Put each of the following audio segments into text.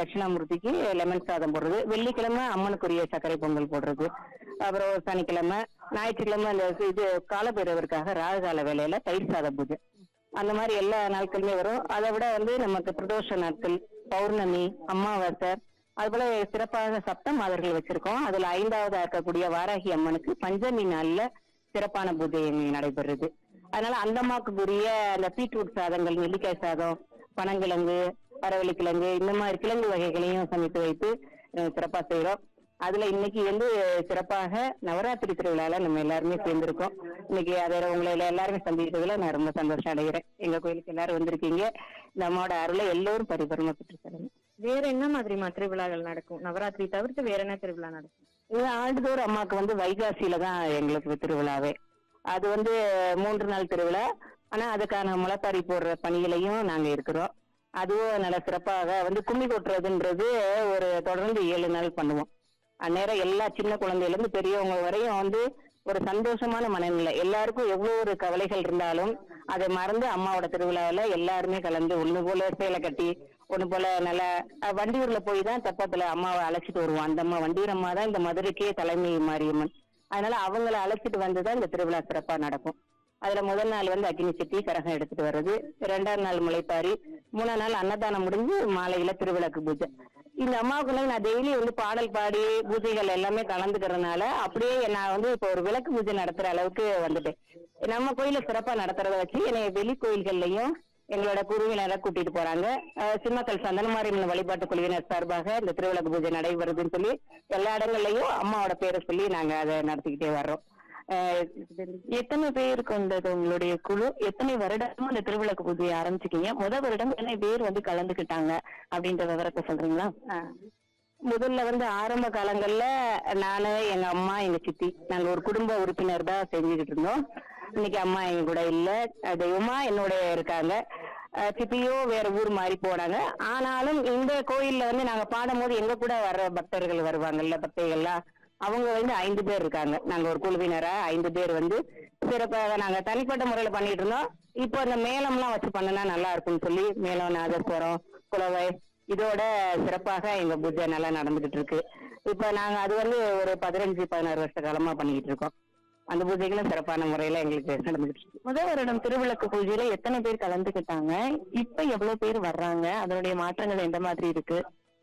தட்சிணாமூர்த்திக்கு lemon சாதம் போடுறது வெள்ளிக்கிழமை அம்மனுக்குரிய சர்க்கரை பொங்கல் போடுறது அப்புறம் சனிக்கிழமை ஞாயிற்றுக்கிழமை அந்த இது காலபைரவருக்காக ராகுகால வேலையில தயிர் சாத பூஜை அந்த மாதிரி எல்லா நாட்களுமே வரும் அதை விட வந்து நமக்கு பிரதோஷ நாட்கள் பௌர்ணமி அமாவாசை அது போல சிறப்பாக சப்த மாதர்கள் வச்சிருக்கோம் அதுல ஐந்தாவதா இருக்கக்கூடிய வாராகி அம்மனுக்கு பஞ்சமி நாள்ல சிறப்பான பூஜை நடைபெறுது அதனால அந்த அம்மாவுக்குரிய அந்த பீட்ரூட் சாதங்கள் நெல்லிக்காய் சாதம் பனங்கிழங்கு பரவள்ளிக்கிழங்கு இந்த மாதிரி கிழங்கு வகைகளையும் சமைத்து வைத்து அஹ், சிறப்பா செய்றோம் அதுல இன்னைக்கு வந்து சிறப்பாக நவராத்திரி திருவிழால நம்ம எல்லாருமே சேர்ந்திருக்கோம் இன்னைக்கு அதை உங்களை எல்லாருமே சந்திக்கிறதுல நான் ரொம்ப சந்தோஷம் அடைகிறேன் எங்க கோயிலுக்கு எல்லாரும் வந்திருக்கீங்க இந்த அம்மாவோட அருளை எல்லோரும் பரிபூர்ணமா பெற்று தரணும் வேற என்ன மாதிரிமா திருவிழாக்கள் நடக்கும் நவராத்திரி தவிர்த்து வேற என்ன திருவிழா நடக்கும் இது ஆண்டுதோறும் அம்மாவுக்கு வந்து வைகாசியில தான் எங்களுக்கு திருவிழாவே அது வந்து மூன்று நாள் திருவிழா ஆனா அதுக்கான முளைப்பாரி போடுற பணிகளையும் நாங்க இருக்கிறோம் அதுவும் நல்ல சிறப்பாக வந்து கும்மி கொட்டுறதுன்றது ஒரு தொடர்ந்து ஏழு நாள் பண்ணுவோம் அந்நேரம் எல்லா சின்ன குழந்தையில இருந்து பெரியவங்க வரையும் வந்து ஒரு சந்தோஷமான மனநிலை எல்லாருக்கும் எவ்வளவு ஒரு கவலைகள் இருந்தாலும் அதை மறந்து அம்மாவோட திருவிழாவில எல்லாருமே கலந்து ஒண்ணு போல சேலை கட்டி ஒண்ணு போல நல்ல அஹ், வண்டியூர்ல போய் தான் தெப்பத்துல அம்மாவை அழைச்சிட்டு வருவோம் அந்த அம்மா வண்டியூர் அம்மா தான் இந்த மதுரைக்கே தலைமை மாரியம்மன் அதனால அவங்கள அழைச்சிட்டு வந்துதான் இந்த திருவிழா சிறப்பா நடக்கும் அதுல முதல் நாள் வந்து அக்னி சட்டி கரகம் எடுத்துட்டு வர்றது இரண்டாம் நாள் முளைப்பாரி மூணாம் நாள் அன்னதானம் முடிஞ்சு மாலையில திருவிளக்கு பூஜை இந்த அம்மாவுக்கு நான் டெய்லி வந்து பாடல் பாடி பூஜைகள் எல்லாமே கலந்துக்கிறதுனால அப்படியே நான் வந்து இப்போ ஒரு விளக்கு பூஜை நடத்துற அளவுக்கு வந்துட்டேன் நம்ம கோயில சிறப்பா நடத்துறத வச்சு என்னை வெளி கோயில்கள்லயும் எங்களோட குருவினரை கூட்டிட்டு போறாங்க அஹ் சிம்மக்கல் சந்தனமாரியம்மன் வழிபாட்டு குழுவினர் சார்பாக இந்த திருவிளக்கு பூஜை நடைபெறுதுன்னு சொல்லி எல்லா இடங்கள்லயும் அம்மாவோட பேரை சொல்லி நாங்க அதை நடத்திக்கிட்டே வர்றோம் அஹ் எத்தனை பேர் கொண்டது உங்களுடைய குழு எத்தனை வருடமா இந்த திருவிளக்கு பூஜையை ஆரம்பிச்சிருக்கீங்க முத வருடம் எத்தனை பேர் வந்து கலந்துக்கிட்டாங்க அப்படின்ற விவரத்தை சொல்றீங்களா ஆஹ் முதல்ல வந்து ஆரம்ப காலங்கள்ல நானு எங்க அம்மா எங்க சித்தி நாங்க ஒரு குடும்ப உறுப்பினர் தான் செஞ்சுக்கிட்டு இருந்தோம் இன்னைக்கு அம்மா எங்க கூட இல்ல அஹ் தெய்வமா என்னோட இருக்காங்க அஹ் சித்தியும் வேற ஊர் மாறி போனாங்க ஆனாலும் இந்த கோயில்ல வந்து நாங்க பாடும்போது எங்க கூட வர்ற பக்தர்கள் வருவாங்கல்ல பக்தைகள்லாம் அவங்க வந்து ஐந்து பேர் இருக்காங்க நாங்க ஒரு குழுவினரா ஐந்து பேர் வந்து சிறப்பாக நாங்க தனிப்பட்ட முறையில பண்ணிட்டு இருந்தோம் இப்போ அந்த மேளம்லாம் வச்சு பண்ணுனா நல்லா இருக்கும்னு சொல்லி மேளம் நாதஸ்வரம் குலவை இதோட சிறப்பாக எங்க பூஜை நல்லா நடந்துகிட்டு இருக்கு இப்ப நாங்க அது வந்து ஒரு பதினஞ்சு பதினாறு வருஷ காலமா பண்ணிக்கிட்டு இருக்கோம் அந்த பூஜைகளும் சிறப்பான முறையில எங்களுக்கு நடந்துகிட்டு இருக்கு முத வருடம் திருவிளக்கு பூஜையில எத்தனை பேர் கலந்துக்கிட்டாங்க இப்ப எவ்வளவு பேர் வர்றாங்க அதனுடைய மாற்றங்கள் எந்த மாதிரி இருக்கு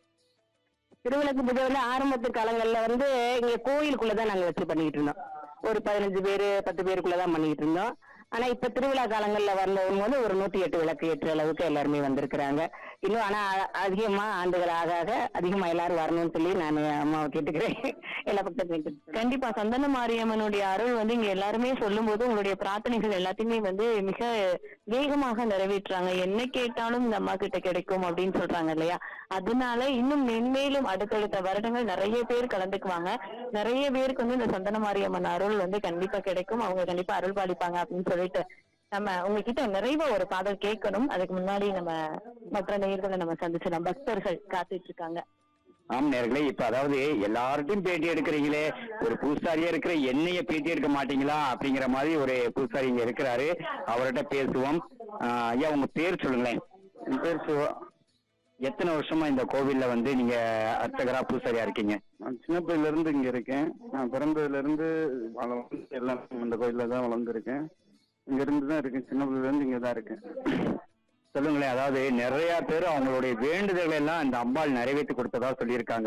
திருவிளக்கு பூஜை வந்து ஆரம்பத்து காலங்கள்ல வந்து இங்க கோயிலுக்குள்ளதான் நாங்க வச்சு பண்ணிக்கிட்டு இருந்தோம் ஒரு பதினஞ்சு பேரு பத்து பேருக்குள்ளதான் பண்ணிக்கிட்டு இருந்தோம் ஆனா இப்ப திருவிழா காலங்கள்ல வந்தவங்க வந்து ஒரு நூத்தி எட்டு விளக்கு ஏற்ற அளவுக்கு எல்லாருமே வந்திருக்கிறாங்க இன்னும் ஆனா அ- அதிகமா ஆண்டுகள் ஆக ஆக அதிகமா எல்லாரும் வரணும்னு சொல்லி நான் அம்மாவை கேட்டுக்கிறேன் எல்லா பக்கத்தையும் கண்டிப்பா சந்தன மாரியம்மனுடைய அருள் வந்து இங்க எல்லாருமே சொல்லும் போது உங்களுடைய பிரார்த்தனைகள் எல்லாத்தையுமே வந்து மிக வேகமாக நிறைவேற்றுறாங்க என்ன கேட்டாலும் இந்த அம்மா கிட்ட கிடைக்கும் அப்படின்னு சொல்றாங்க இல்லையா அதனால இன்னும் மென்மேலும் அடுத்தடுத்த வருடங்கள் நிறைய பேர் கலந்துக்குவாங்க நிறைய பேருக்கு வந்து இந்த சந்தன மாரியம்மன் அருள் வந்து கண்டிப்பா கிடைக்கும் அவங்க கண்டிப்பா அருள் பாலிப்பாங்க அப்படின்னு சொல்லிட்டு நம்ம உங்ககிட்ட நிறைவா ஒரு பாடல் கேட்கணும் அதுக்கு முன்னாடி நம்ம மற்ற நேர்களை நம்ம சந்திச்சிடலாம் பக்தர்கள் காத்துட்டு இருக்காங்க ஆம் நேர்களே இப்ப அதாவது எல்லார்ட்டையும் பேட்டி எடுக்கிறீங்களே ஒரு பூசாரியா இருக்கிற என்னைய பேட்டி எடுக்க மாட்டீங்களா அப்படிங்கிற மாதிரி ஒரு பூசாரி இங்க இருக்கிறாரு அவர்கிட்ட பேசுவோம் ஆஹ் ஐயா உங்க பேர் சொல்லுங்களேன் என் பேர் சிவா எத்தனை வருஷமா இந்த கோவில்ல வந்து நீங்க அர்ச்சகரா பூசாரியா இருக்கீங்க நான் சின்ன பிள்ளையில இருந்து இங்க இருக்கேன் நான் பிறந்ததுல இருந்து வளர்ந்து எல்லாம் இந்த கோயில்ல தான் வளர்ந்துருக்கேன் இங்க இருந்து தான் இருக்கேன் சின்ன பிள்ளையில இருந்து இங்க தான் இருக்கேன் சொல்லுங்களேன் அதாவது நிறைய பேர் அவங்களுடைய வேண்டுதல்களை எல்லாம் இந்த அம்பாள் நிறைவேற்றி கொடுத்ததா சொல்லியிருக்காங்க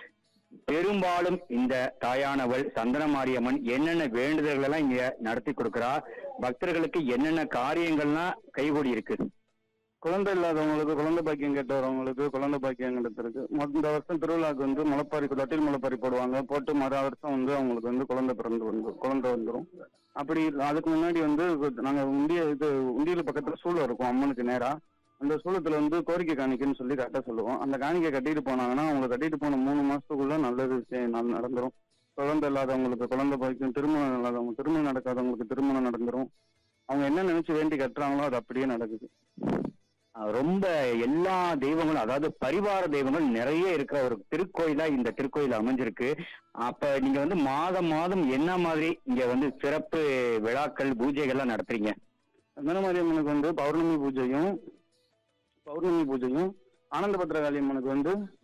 பெரும்பாலும் இந்த தாயானவள் சந்தன மாரியம்மன் என்னென்ன வேண்டுதல்கள் எல்லாம் இங்க நடத்தி கொடுக்கிறா பக்தர்களுக்கு என்னென்ன காரியங்கள்லாம் கைகூடி இருக்கு குழந்தை இல்லாதவங்களுக்கு குழந்தை பாக்கியம் கேட்டவங்களுக்கு குழந்தை பாக்கியம் கிடைத்திருக்கு மொ- இந்த வருஷம் திருவிழாக்கு வந்து முளைப்பாரி தொட்டில் முளைப்பாரி போடுவாங்க போட்டு மறு வருஷம் வந்து அவங்களுக்கு வந்து குழந்தை பிறந்து வந்து குழந்தை வந்துடும் அப்படி இல்ல- அதுக்கு முன்னாடி வந்து நாங்க உண்டிய இது உண்டியல் பக்கத்துல சூளம் இருக்கும் அம்மனுக்கு நேரா அந்த சூளத்துல வந்து கோரிக்கை காணிக்கைன்னு சொல்லி கட்ட சொல்லுவோம் அந்த காணிக்கை கட்டிட்டு போனாங்கன்னா அவங்க கட்டிட்டு போன மூணு மாசத்துக்குள்ள நல்லது விஷயம் நல்- நடந்துரும் குழந்தை இல்லாதவங்களுக்கு குழந்தை பாக்கியம் திருமணம் இல்லாதவங்க திருமணம் நடக்காதவங்களுக்கு திருமணம் நடந்துரும் அவங்க என்ன நினைச்சு வேண்டி கட்டுறாங்களோ அது அப்படியே நடக்குது அஹ் ரொம்ப எல்லா தெய்வங்களும் அதாவது பரிவார தெய்வங்கள் நிறைய இருக்கிற ஒரு திருக்கோயிலா இந்த திருக்கோயில் அமைஞ்சிருக்கு அப்ப நீங்க வந்து மாதம் மாதம் என்ன மாதிரி இங்க வந்து சிறப்பு விழாக்கள் பூஜைகள்லாம் நடத்துறீங்க சந்தனமாரியம்மனுக்கு வந்து பௌர்ணமி பூஜையும் பௌர்ணமி பூஜையும் ஆனந்த பத்திரகாளி அம்மனுக்கு வந்து